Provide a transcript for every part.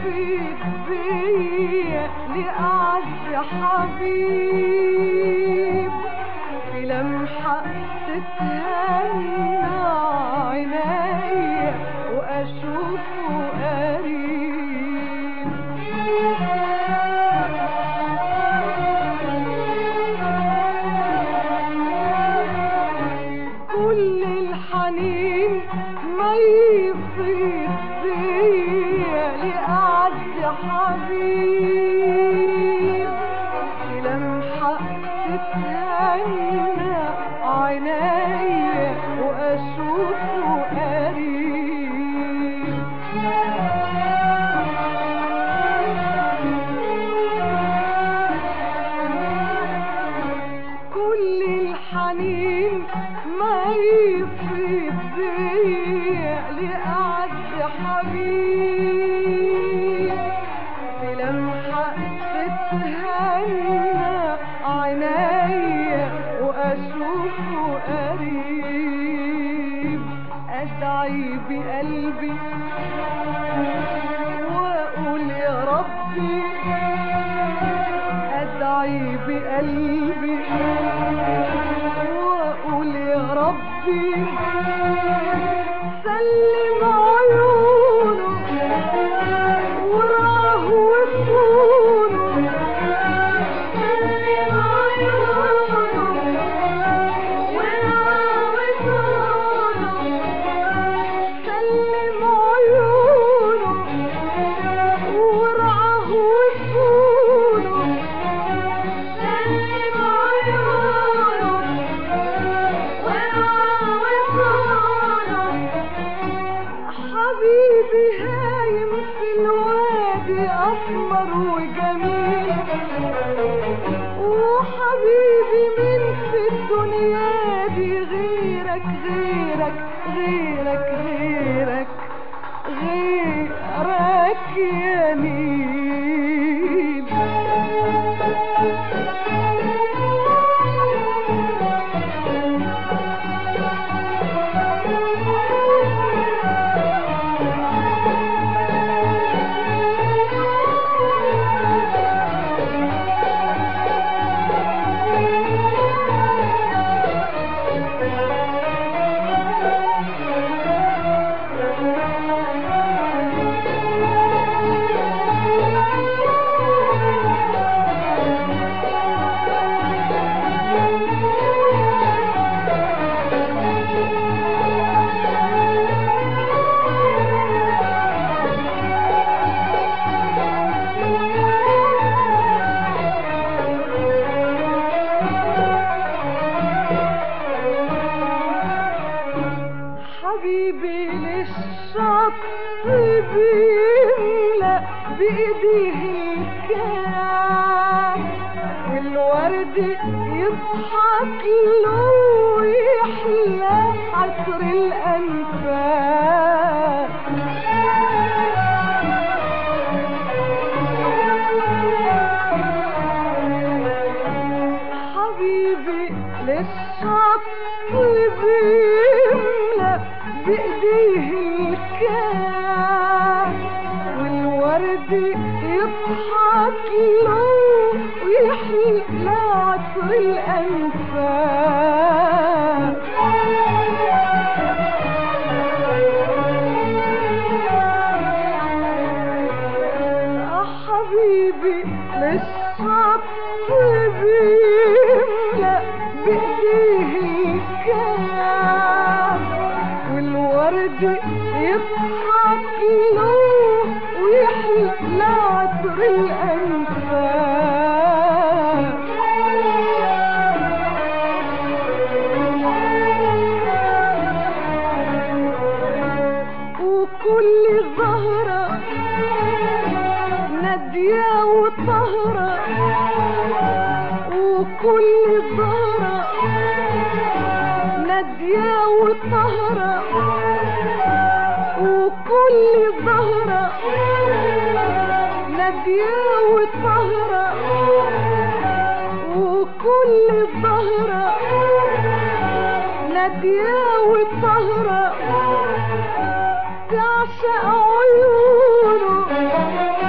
يفيد بيا لأعز حبيب في لمحة تتهنى عينيا وأشوفه قريب كل الحنين ما يفيد بيا لأعز حبيب في لمحة تتهنى عينيا وأشوفه قريب كل الحنين ما يفيد بيا لأعز حبيب في لمحة تتهنى عينيا وأشوفه قريب أدعي بقلبي وأقول يا ربي أدعي بقلبي وأقول يا ربي سلم عيونه وراه وصونه سلم عيونه وراه وصونه سلم عيونه وراه وصونه سلم عيونه حبيبي هايم في الوادي أسمر وجميل وحبيبي من في الدنيا دي غيرك غيرك غيرك غيرك غيرك يا نيل حبيبي للشط بيملى بإيديه الكاس والورد يضحك له ويحلى عطر الأنفاس حبيبي للشط بيملى بإيديه الكاس والورد يضحك له ويحلى عطر الأنفاس آه حبيبي للشط بيملى بإيديه الكاس والورد يضحك له ويحلى عطر الأنفاس وكل زهرة نادية وطهرة وكل زهرة نادية وطهرة وكل زهرة نادية وطهرة وكل زهرة نادية وطهرة تعشق عيونه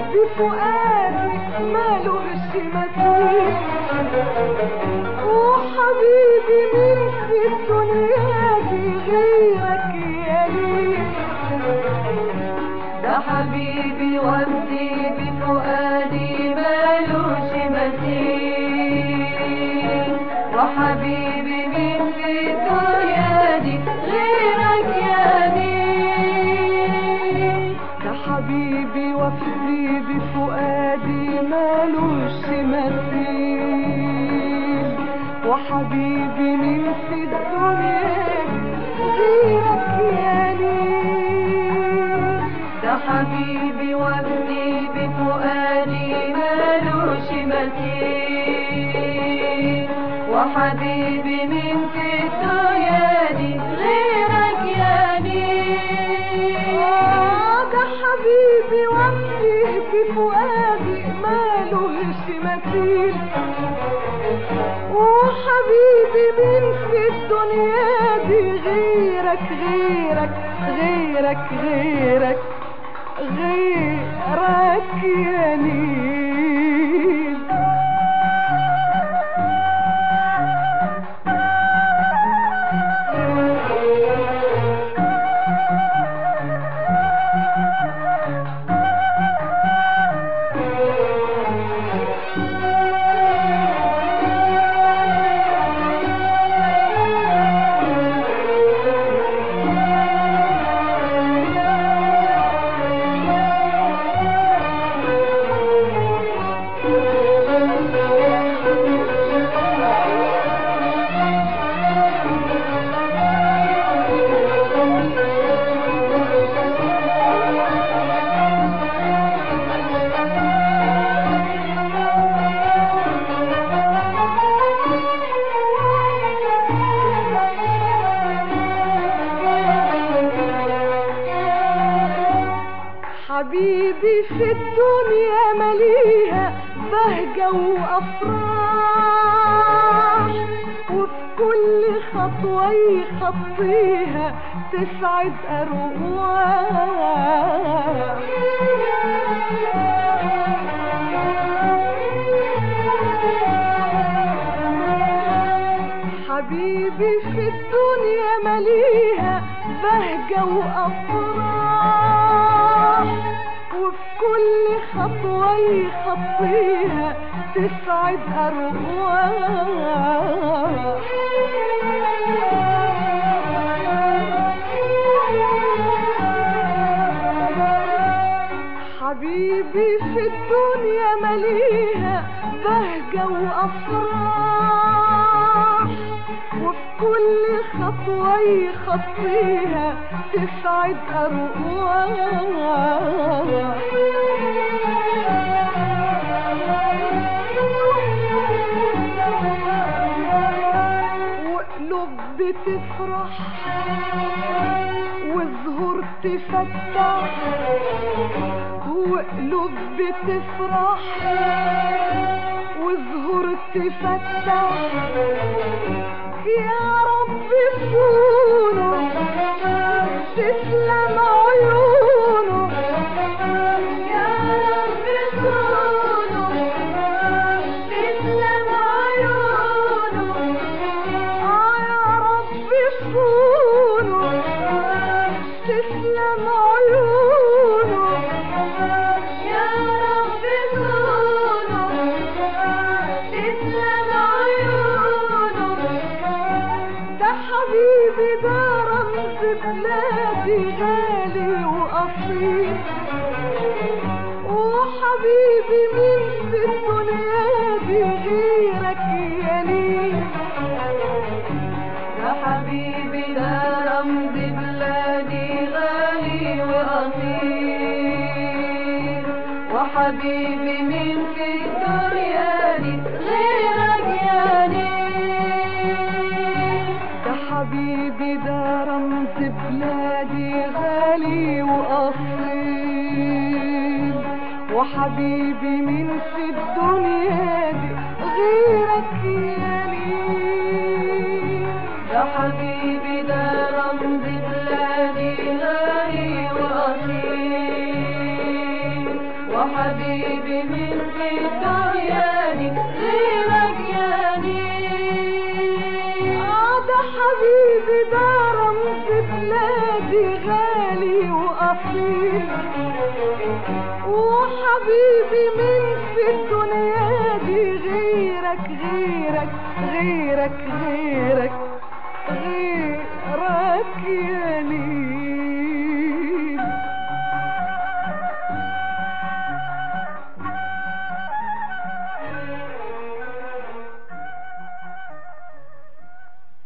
بفؤادي مالوش مثيل وحبيبي مين في الدنيا دي غيرك يا ليل ده حبيبي وفدي بفؤادي مالوش مثيل وحبيبي من في الدنيا دي غيرك يا نيل ده حبيبي وفدي بفؤادي مالوش مثيل وحبيبي مين في الدنيا غيرك يا ليل ده حبيبي وفدي بفؤادي مالوش مثيل وحبيبي من في الدنيا دي غيرك يا نيل آه ده حبيبي وفدي بفؤادي مالوش مثيل وحبيبي مين في الدنيا دي غيرك غيرك غيرك غيرك غيرك يا نيل حبيبي في الدنيا مليها بهجة وأفراح وفي كل خطوة يخطيها تسعد أرواح حبيبي في الدنيا مليها بهجة وأفراح وفي كل خطوة يخطيها تسعد أرواح حبيبي في الدنيا مليها بهجة وأفراح وفي كل خطوة يخطيها تسعد أرواح وقلوب بتفرح وزهور تفتح وقلوب بتفرح وزهور تفتح يا رب صونه تسلم عيونه يا رب صونه تسلم عيونه آه يا رب صونه تسلم عيونه يا رب صونه تسلم عيونه ده حبيبي ده رمز بلادي غالي وأصيل وحبيبي مين في الدنيا دي غيرك يا ليل ده حبيبي ده رمز بلادي غالي وأصيل وحبيبي من في الدنيا دي غيرك يا نيل ده حبيبي ده رمز بلادي غالي وأصيل وحبيبي مين في الدنيا دي غيرك يا ليل ده حبيبي ده رمز بلادي غالي وأصيل وحبيبي من في الدنيا دي غيرك يا نيل عاد حبيبي ده رمز بلادي غالي وأصيل وحبيبي من في الدنيا دي غيرك غيرك غيرك غيرك غيرك